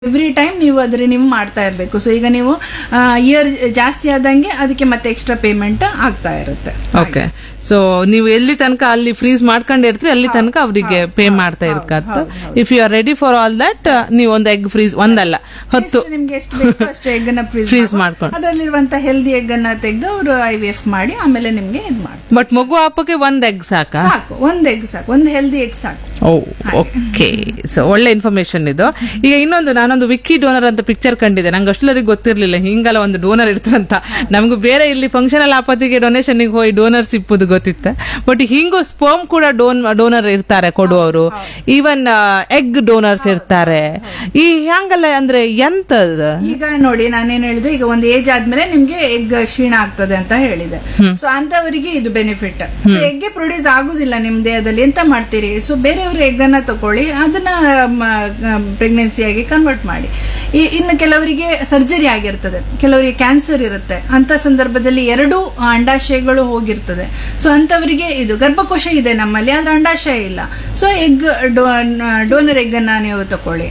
Every time ನೀವು ಅದ್ರ ನೀವು ಮಾಡ್ತಾ ಇರಬೇಕು ಸೊ ಈಗ ನೀವು ಇಯರ್ ಜಾಸ್ತಿ ಆದಂಗೆ ಅದಕ್ಕೆ ಮತ್ತೆ ಎಕ್ಸ್ಟ್ರಾ ಪೇಮೆಂಟ್ ಆಗ್ತಾ ಇರುತ್ತೆ ಓಕೆ ಸೊ ನೀವು ಎಲ್ಲಿ ತನಕ ಅಲ್ಲಿ ಫ್ರೀಸ್ ಮಾಡ್ಕೊಂಡಿರ್ತೀರಿ ಅಲ್ಲಿ ತನಕ ಅವರಿಗೆ ಪೇ ಮಾಡ್ತಾ ಇರ್ಕತ್ತ if you are ready for all that ನೀವು ಒಂದು ಎಗ್ ಫ್ರೀಸ್ ಒಂದಲ್ಲ ಹತ್ತು ಎಷ್ಟು ನಿಮ್ಗೆ ಎಷ್ಟು ಬೇಕು ಅಷ್ಟು ಎಗ್ ಅನ್ನ Freeze ಫ್ರೀಸ್ ಮಾಡ್ಕೊಂಡು. ಅದರಲ್ಲಿರುವಂತ ಹೆಲ್ದಿ ಎಗ್ ಅನ್ನ ತೆಗೆದು ಅವರು ಐ ವಿ ಎಫ್ ಮಾಡಿ ಆಮೇಲೆ ನಿಮ್ಗೆ ಇದು ಮಾಡಿ ಬಟ್ ಮಗು ಹಾಪಕ್ಕೆ ಒಂದ್ ಎಗ್ ಸಾಕಾ ಸಾಕು ಒಂದ್ ಎಗ್ ಸಾಕು ಒಂದ್ ಹೆಲ್ದಿ ಎಗ್ ಸಾಕು ಓ ಓಕೆ ಸೊ ಒಳ್ಳೆ ಇನ್ಫಾರ್ಮೇಶನ್ ಇದು ಈಗ ಇನ್ನೊಂದು ನಾನೊಂದು ವಿಕ್ಕಿ ಡೋನರ್ ಅಂತ ಪಿಕ್ಚರ್ ಕಂಡಿದ್ದೆ ನಂಗೆ ಅಷ್ಟಲರಿಗೆ ಗೊತ್ತಿರ್ಲಿಲ್ಲ ಹಿಂಗಲ್ಲ ಒಂದು ಡೋನರ್ ಇರ್ತಾರಂತ ನಮ್ಗೆ ಬೇರೆ ಇಲ್ಲಿ ಫಂಕ್ಷನಲ್ ಆಪತ್ತಿಗೆ ಡೊನೇಷನ್ ಹೋಗಿ ಡೋನರ್ಸ್ ಇಪ್ಪುದು ಗೊತ್ತಿತ್ತ ಬಟ್ ಹಿಂಗೂ ಸ್ಪರ್ಮ್ ಕೂಡ ಡೋನ್ ಡೋನರ್ ಇರ್ತಾರೆ ಕೊಡುವವರು ಈವನ್ ಎಗ್ ಡೋನರ್ಸ್ ಇರ್ತಾರೆ ಈ ಹಂಗಲ್ಲ ಅಂದ್ರೆ ಎಂತದ ಈಗ ನೋಡಿ ನಾನೇನ್ ಹೇಳಿದೆ ಈಗ ಒಂದು ಏಜ್ ಆದ್ಮೇಲೆ ನಿಮ್ಗೆ ಎಗ್ ಕ್ಷೀಣ ಆಗ್ತದೆ ಅಂತ ಹೇಳಿದೆ ಸೊ ಅಂತವರಿಗೆ ಇದು ಬೆನಿಫಿಟ್ ಸೊ ಎಗ್ಗೆ ಪ್ರೊಡ್ಯೂಸ್ ಆಗುದಿಲ್ಲ ನಿಮ್ ದೇಹದಲ್ಲಿ ಎಂತ ಮಾಡ್ತೀರಿ ಸೊ ಬೇರೆಯವ್ರ ಎಗ್ ಅನ್ನ ತಕೊಳ್ಳಿ ಅದನ್ನ ಪ್ರೆಗ್ನೆನ್ಸಿಯಾಗಿ ಕನ್ವರ್ಟ್ ಮಾಡಿ ಈ- ಇನ್ನು ಕೆಲವರಿಗೆ ಸರ್ಜರಿ ಆಗಿರ್ತದೆ ಕೆಲವರಿಗೆ ಕ್ಯಾನ್ಸರ್ ಇರುತ್ತೆ ಅಂತ ಸಂದರ್ಭದಲ್ಲಿ ಎರಡು ಅಂಡಾಶಯಗಳು ಹೋಗಿರ್ತದೆ ಸೊ ಅಂತವರಿಗೆ ಇದು ಗರ್ಭಕೋಶ ಇದೆ ನಮ್ಮಲ್ಲಿ ಆದ್ರೆ ಅಂಡಾಶಯ ಇಲ್ಲ ಸೊ ಎಗ್ ಡೋನರ್ ಎಗ್ ಅನ್ನ ನೀವು ತಕೊಳ್ಳಿ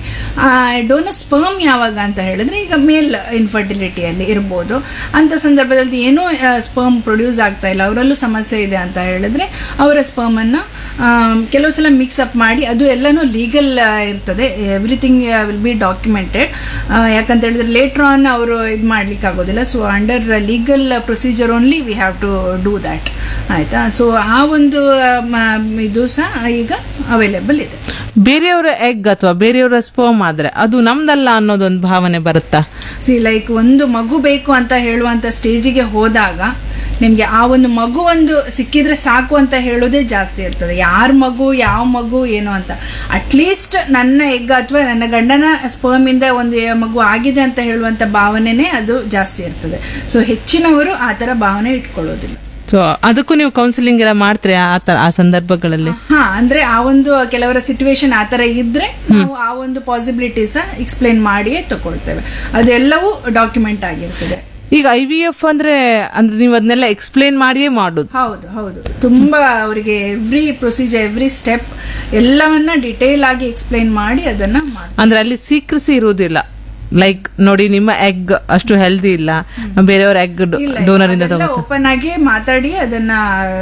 ಡೋನರ್ ಸ್ಪರ್ಮ್ ಯಾವಾಗ ಅಂತ ಹೇಳಿದ್ರೆ ಈಗ ಮೇಲ್ ಇನ್ಫರ್ಟಿಲಿಟಿಯಲ್ಲಿ ಇರ್ಬೋದು ಅಂತ ಸಂದರ್ಭದಲ್ಲಿ ಏನೂ ಸ್ಪರ್ಮ್ ಪ್ರೊಡ್ಯೂಸ್ ಆಗ್ತಾ ಇಲ್ಲ ಅವರಲ್ಲೂ ಸಮಸ್ಯೆ ಇದೆ ಅಂತ ಹೇಳಿದ್ರೆ ಅವರ ಸ್ಪರ್ಮ್ ಅನ್ನ ಆಮ್, ಕೆಲವು ಸಲ ಮಿಕ್ಸ್ ಅಪ್ ಮಾಡಿ ಅದು ಎಲ್ಲನೂ ಲೀಗಲ್ ಇರ್ತದೆ ಎವ್ರಿಥಿಂಗ್ ವಿಲ್ ಬಿ ಡಾಕ್ಯುಮೆಂಟೆಡ್ ಯಾಕಂತ ಹೇಳಿದ್ರೆ ಲೇಟರ್ ಆನ್ ಅವರು ಇದು ಮಾಡ್ಲಿಕ್ಕೆ ಆಗೋದಿಲ್ಲ so under legal procedure only we have to do that ಆಯ್ತಾ ಸೊ ಆ ಒಂದು ಆಮ್, ಇದು ಸಹ ಈಗ ಅವೈಲೇಬಲ್ ಇದೆ ಬೇರೆಯವರ ಎಗ್ ಅಥವಾ ಬೇರೆಯವರ ಸ್ಪರ್ಮ್ ಆದ್ರೆ ಅದು ನಮ್ದಲ್ಲ ಅನ್ನೋದೊಂದು ಭಾವನೆ ಬರುತ್ತಾ ಸಿ ಲೈಕ್ ಒಂದು ಮಗು ಬೇಕು ಅಂತ ಹೇಳುವಂತ ಸ್ಟೇಜಿಗೆ ಹೋದಾಗ ನಿಮ್ಗೆ ಆ ಒಂದು ಮಗು ಒಂದು ಸಿಕ್ಕಿದ್ರೆ ಸಾಕು ಅಂತ ಹೇಳೋದೇ ಜಾಸ್ತಿ ಇರ್ತದೆ ಯಾರ ಮಗು ಯಾವ ಮಗು ಏನು ಅಂತ ಅಟ್ಲೀಸ್ಟ್ ನನ್ನ ಎಗ್ ಅಥವಾ ನನ್ನ ಗಂಡನ ಸ್ಪರ್ಮ್ ಇಂದ ಒಂದು ಮಗು ಆಗಿದೆ ಅಂತ ಹೇಳುವಂತ ಭಾವನೆನೇ ಅದು ಜಾಸ್ತಿ ಇರ್ತದೆ ಸೊ ಹೆಚ್ಚಿನವರು ಆ ತರ ಭಾವನೆ ಇಟ್ಕೊಳ್ಳೋದಿಲ್ಲ ಸೊ ಅದಕ್ಕೂ ನೀವು ಕೌನ್ಸಿಲಿಂಗ್ ಎಲ್ಲ ಮಾಡ್ತೀರಿ ಆ ತರ ಆ ಸಂದರ್ಭಗಳಲ್ಲಿ ಹಾ ಅಂದ್ರೆ ಆ ಒಂದು ಕೆಲವರ ಸಿಚುವೇಶನ್ ಆ ತರ ಇದ್ರೆ ನಾವು ಆ ಒಂದು ಪಾಸಿಬಿಲಿಟೀಸ್ ಎಕ್ಸ್ಪ್ಲೈನ್ ಮಾಡಿಯೇ ತಗೊಳ್ತೇವೆ ಅದೆಲ್ಲವೂ ಡಾಕ್ಯುಮೆಂಟ್ ಆಗಿರ್ತದೆ ಈಗ ಐ ವಿ ಎಫ್ ಅಂದ್ರೆ ಅಂದ್ರೆ ನೀವು ಅದನ್ನೆಲ್ಲ ಎಕ್ಸ್ಪ್ಲೇನ್ ಮಾಡಿಯೇ ಮಾಡುದು ಹೌದು ಹೌದು ತುಂಬಾ ಅವರಿಗೆ ಎವ್ರಿ ಪ್ರೊಸೀಜರ್ ಎವ್ರಿ ಸ್ಟೆಪ್ ಎಲ್ಲವನ್ನ ಡಿಟೇಲ್ ಆಗಿ ಎಕ್ಸ್ಪ್ಲೈನ್ ಮಾಡಿ ಅದನ್ನ ಮಾಡ್ತಾರೆ ಅಂದ್ರೆ ಅಲ್ಲಿ ಸೀಕ್ರೆಸಿ ಇರುವುದಿಲ್ಲ ಲೈಕ್ ನೋಡಿ ನಿಮ್ಮ ಎಗ್ ಅಷ್ಟು ಹೆಲ್ದಿ ಇಲ್ಲ ಬೇರೆಯವ್ರ ಎಗ್ ಡೋನರ್ ಇಂದ ತಗೋ ಓಪನ್ ಆಗಿ ಮಾತಾಡಿ ಅದನ್ನ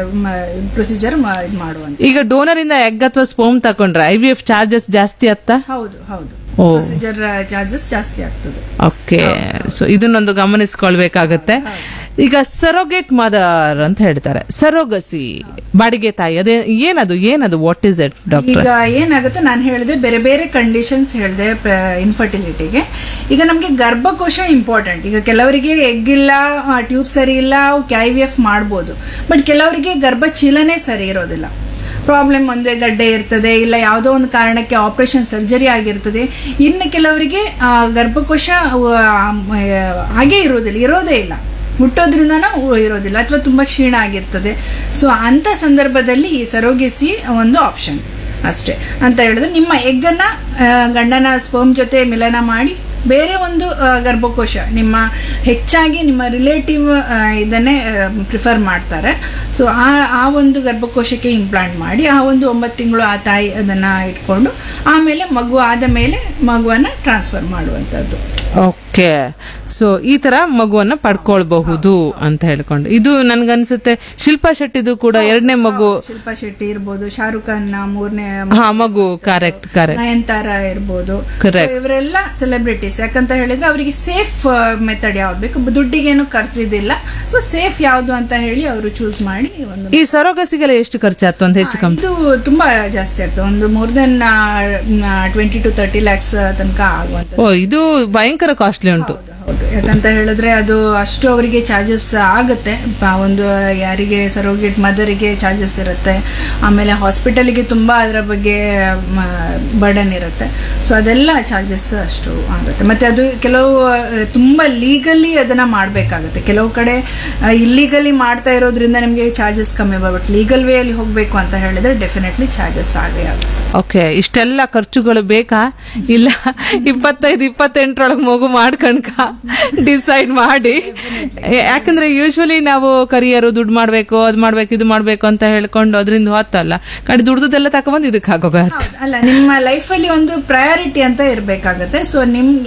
ಪ್ರೊಸೀಜರ್ ಮಾಡುವಂತ ಈಗ ಡೋನರ್ ಇಂದ ಎಗ್ ಅಥವಾ ಸ್ಪೋಮ್ ತಕೊಂಡ್ರೆ ಐ ವಿ ಎಫ್ ಚಾರ್ಜಸ್ ಜಾಸ್ತಿ ಅತ್ತ ಹೌದು ಹೌದು ಓ. ಪ್ರೊಸೀಜರ್ ಚಾರ್ಜಸ್ ಜಾಸ್ತಿ ಆಗ್ತದೆ ಓಕೆ ಸೊ ಇದನ್ನೊಂದು ಗಮನಿಸ್ಕೊಳ್ಬೇಕಾಗತ್ತೆ ಈಗ ಸರೋಗೇಟ್ ಮದರ್ ಅಂತ ಹೇಳ್ತಾರೆ ಸರೋಗಸಿ ಬಾಡಿಗೆ ತಾಯಿ ಅದೇ ಏನದು ಏನದು ವಾಟ್ ಇಸ್ ಇಟ್ ಡಾಕ್ಟರ್ ಈಗ ಏನಾಗುತ್ತೆ ನಾನು ಹೇಳಿದೆ ಬೇರೆ ಬೇರೆ ಕಂಡೀಷನ್ಸ್ ಹೇಳಿದೆ ಇನ್ಫರ್ಟಿಲಿಟಿಗೆ ಈಗ ನಮಗೆ ಗರ್ಭಕೋಶ ಇಂಪಾರ್ಟೆಂಟ್ ಈಗ ಕೆಲವರಿಗೆ ಎಗ್ ಇಲ್ಲ ಟ್ಯೂಬ್ ಸರಿ ಇಲ್ಲ ಐ ವಿ ಎಫ್ ಮಾಡ್ಬೋದು ಬಟ್ ಕೆಲವರಿಗೆ ಗರ್ಭಚೀಲನೆ ಸರಿ ಇರೋದಿಲ್ಲ ಪ್ರಾಬ್ಲಮ್ ಒಂದೇ ಗಡ್ಡೆ ಇರ್ತದೆ ಇಲ್ಲ ಯಾವುದೋ ಒಂದು ಕಾರಣಕ್ಕೆ ಆಪರೇಷನ್ ಸರ್ಜರಿ ಆಗಿರ್ತದೆ ಇನ್ನು ಕೆಲವರಿಗೆ ಆ, ಗರ್ಭಕೋಶ ಆ, ಹಾಗೆ ಇರೋದಿಲ್ಲ ಇರೋದೇ ಇಲ್ಲ ಹುಟ್ಟೋದ್ರಿಂದನೂ ಇರೋದಿಲ್ಲ ಅಥವಾ ತುಂಬಾ ಕ್ಷೀಣ ಆಗಿರ್ತದೆ ಸೊ ಅಂತ ಸಂದರ್ಭದಲ್ಲಿ ಈ ಸರೋಗೆಸಿ ಒಂದು ಆಪ್ಷನ್ ಅಷ್ಟೇ ಅಂತ ಹೇಳಿದ್ರೆ ನಿಮ್ಮ ಎಗ್ಗನ್ನ ಆ, ಗಂಡನ ಸ್ಪರ್ಮ್ ಜೊತೆ ಮಿಲನ ಮಾಡಿ ಬೇರೆ ಒಂದು ಆ, ಗರ್ಭಕೋಶ ನಿಮ್ಮ ಹೆಚ್ಚಾಗಿ ನಿಮ್ಮ ರಿಲೇಟಿವ್ ಇದನ್ನೇ ಪ್ರಿಫರ್ ಮಾಡ್ತಾರೆ ಸೊ ಆ ಆ ಒಂದು ಗರ್ಭಕೋಶಕ್ಕೆ ಇಂಪ್ಲಾಂಟ್ ಮಾಡಿ ಆ ಒಂದು ಒಂಬತ್ತು ತಿಂಗಳು ಆ ತಾಯಿ ಅದನ್ನ ಇಟ್ಕೊಂಡು ಆಮೇಲೆ ಮಗು ಆದ ಮೇಲೆ ಮಗುವನ್ನ ಟ್ರಾನ್ಸ್ಫರ್ ಮಾಡುವಂಥದ್ದು ಓಕೆ ಸೊ ಈ ತರ ಮಗುವನ್ನ ಪಡ್ಕೊಳ್ಬಹುದು ಅಂತ ಹೇಳ್ಕೊಂಡು ಇದು ನನ್ಗನ್ಸುತ್ತೆ ಶಿಲ್ಪಾ ಶೆಟ್ಟಿದು ಕೂಡ ಎರಡನೇ ಮಗು ಶಿಲ್ಪಾ ಶೆಟ್ಟಿ ಇರ್ಬೋದು ಶಾರುಖ್ ಖಾನ್ ಮೂರನೇ ಹಾ ಮಗು ಕರೆಕ್ಟ್ ಕರೆಕ್ಟ್ ನಯನತಾರ ಇರ್ಬೋದು Correct. So ಇವರೆಲ್ಲ ಸೆಲೆಬ್ರಿಟೀಸ್ ಯಾಕಂತ ಹೇಳಿದ್ರೆ ಅವರಿಗೆ ಸೇಫ್ ಮೆಥಡ್ ಯಾವ್ದು ಬೇಕು ದುಡ್ಡಿಗೇನು ಖರ್ಚಿದಿಲ್ಲ ಸೊ ಸೇಫ್ ಯಾವ್ದು ಅಂತ ಹೇಳಿ ಅವರು ಚೂಸ್ ಮಾಡಿ ಒಂದು ಈ ಸರೋಗಸಿಗೆಲ್ಲ ಎಷ್ಟು ಖರ್ಚಾಯ್ತು ಅಂತ ಹೆಚ್ಚು ಕಮ್ಮಿ ಇದು ತುಂಬಾ ಜಾಸ್ತಿ ಆಗ್ತದೆ ಒಂದು more than twenty two thirty lakhs ತನಕ ಆಗುವಂತ ಓ ಇದು ಭಯಂಕರ ಕಾಸ್ಟ್ಲಿ ಉಂಟು ಹೌದು ಯಾಕಂತ ಹೇಳಿದ್ರೆ ಅದು ಅಷ್ಟು ಅವರಿಗೆ ಚಾರ್ಜಸ್ ಆಗುತ್ತೆ ಪ- ಒಂದು ಯಾರಿಗೆ ಸರೋಗೇಟ್ ಮದರಿಗೆ ಚಾರ್ಜಸ್ ಇರುತ್ತೆ ಆಮೇಲೆ ಹಾಸ್ಪಿಟಲ್ಗೆ ತುಂಬಾ ಅದರ ಬಗ್ಗೆ ಬರ್ಡನ್ ಇರುತ್ತೆ ಸೊ ಅದೆಲ್ಲ ಚಾರ್ಜಸ್ ಅಷ್ಟು ಆಗುತ್ತೆ ಮತ್ತೆ ಅದು ಕೆಲವು ಆ, ತುಂಬಾ ಲೀಗಲಿ ಅದನ್ನ ಮಾಡಬೇಕಾಗುತ್ತೆ ಕೆಲವು ಕಡೆ ಇಲ್ಲಿಗಲಿ ಮಾಡ್ತಾ ಇರೋದ್ರಿಂದ ನಿಮಗೆ ಚಾರ್ಜಸ್ ಕಮ್ಮಿ ಬಟ್ ಲೀಗಲ್ ವೇ ಅಲ್ಲಿ ಹೋಗ್ಬೇಕು ಅಂತ ಹೇಳಿದ್ರೆ ಡೆಫಿನೆಟ್ಲಿ ಚಾರ್ಜಸ್ ಆಗೇ ಆಗುತ್ತೆ ಓಕೆ ಇಷ್ಟೆಲ್ಲ ಖರ್ಚುಗಳು ಬೇಕಾ ಇಲ್ಲ ಇಪ್ಪತ್ತೈದು ಇಪ್ಪತ್ತೆಂಟರೊಳಗೆ ಮಗು ಮಾಡ್ಕಣ್ಕ ಡಿಸೈಡ್ ಮಾಡಿ ಯಾಕಂದ್ರೆ ಯೂಶುವಲಿ ನಾವು ಕರಿಯರ್ ದುಡ್ಡು ಮಾಡ್ಬೇಕು ಅದ್ ಮಾಡ್ಬೇಕು ಇದು ಮಾಡ್ಬೇಕು ಅಂತ ಹೇಳ್ಕೊಂಡು ಅದರಿಂದ ಹೊತ್ತಲ್ಲ ಕಡೆ ದುಡ್ದದೆಲ್ಲ ತಕೊಂಡ್ಬಂದು ಇದಕ್ಕೆ ಹಾಕೋಗ ಹೌದು. ಅಲ್ಲ ನಿಮ್ಮ ಲೈಫ್ ಅಲ್ಲಿ ಒಂದು ಪ್ರಯಾರಿಟಿ ಅಂತ ಇರ್ಬೇಕಾಗತ್ತೆ ಸೊ ನಿಮ್